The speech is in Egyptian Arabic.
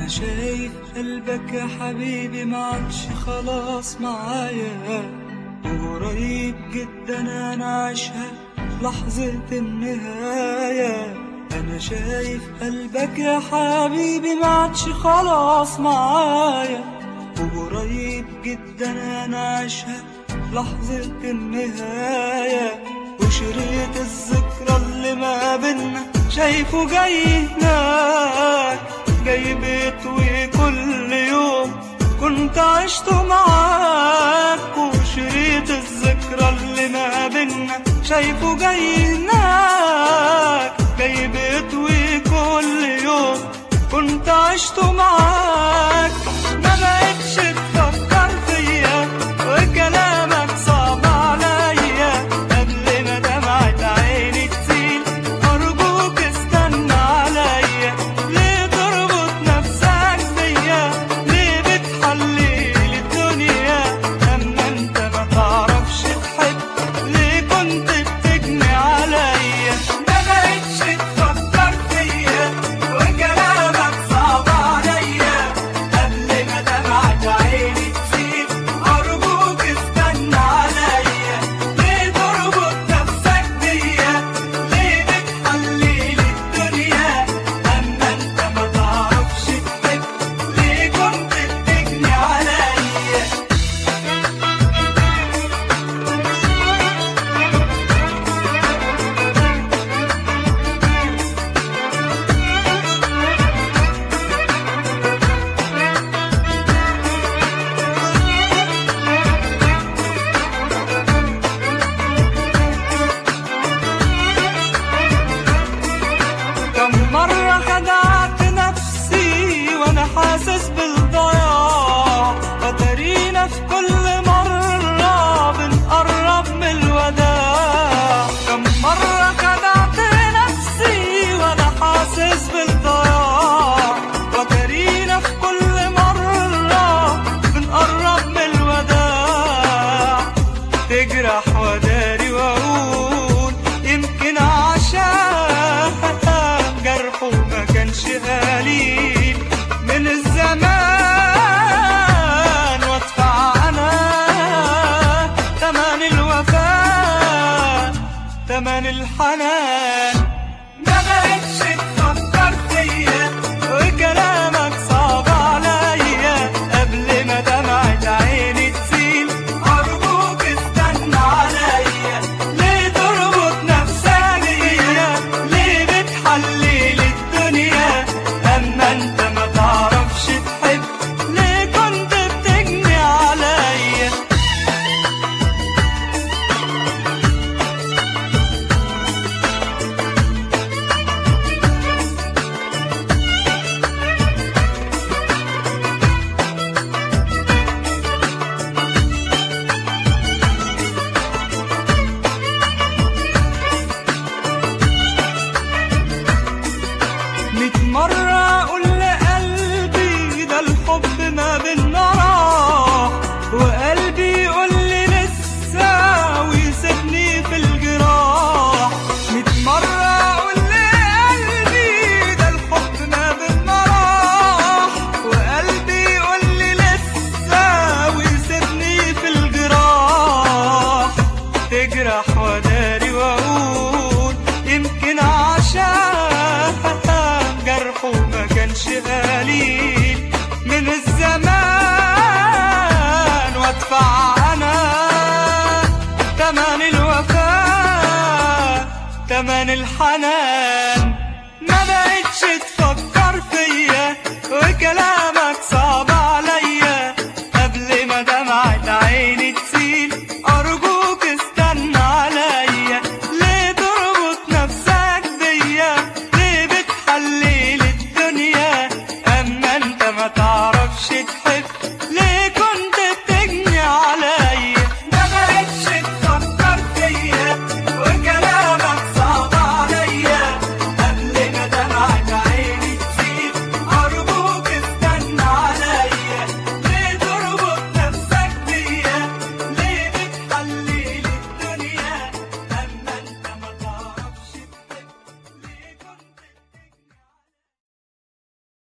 انا شايف قلبك يا حبيبي ما عادش خلاص معايا وقريب جدا انا عايشها لحظة النهاية انا شايف قلبك يا حبيبي ما عادش خلاص معايا وقريب جدا انا عايشها لحظة النهاية وشريط الذكرى اللي ما بينا شايفه جاي هناك جاي بيطوي كل يوم كنت عشته معاك وشريط الذكرى اللي ما بينا شايفه جاي هناك جاي بيطوي كل يوم كنت عشته معاك ما بقتش تفكر فيا وكلامك صعب عليا قبل ما دمعة عيني تسيل أرجوك استنى عليا ليه تربط نفسك بيا ليه بتحلي لي الدنيا أما أنت ما تعرفش تحب ليه كنت بتجني عليا ما بقتش تفكر فيا وكلامك صعب عليا قبل ما دمعة عيني تسيل أرجوك استنى عليا ليه تربط نفسك بيا ليه بتحلي لي الدنيا أما أنت ما تعرفش تحب ليه كنت بتجني عليا كم مرة خدعت نفسي وأنا حاسس بالضياع فترينا في كل مرة بنقرب من الوداع كم مرة خدعت نفسي وأنا حاسس بالضياع فترينا في كل مرة بنقرب من الوداع تجرح وداري واقول يمكن عشان جرحه ما كانش قليل من الزمان وادفع انا تمن الوفاء تمن الحنان ما بقتش تفكر فيا وكلامك صعب عليا قبل ما دمعة عيني تسيل أرجوك استنى عليا ليه تربط نفسك بيا ليه بتحلي لي الدنيا أما أنت ما تعرفش تحب ليه كنت بتجني عليا ميت مرة أقول لقلبي ده الحب ما بينا راح وقلبي يقول لي لسه ويسيبني في الجراح ميت مرة أقول لقلبي ده الحب ما بينا راح وقلبي يقول لي لسه ويسيبني في الجراح تجرح وداري واقول يمكن عشان جرحه ما كانش قليل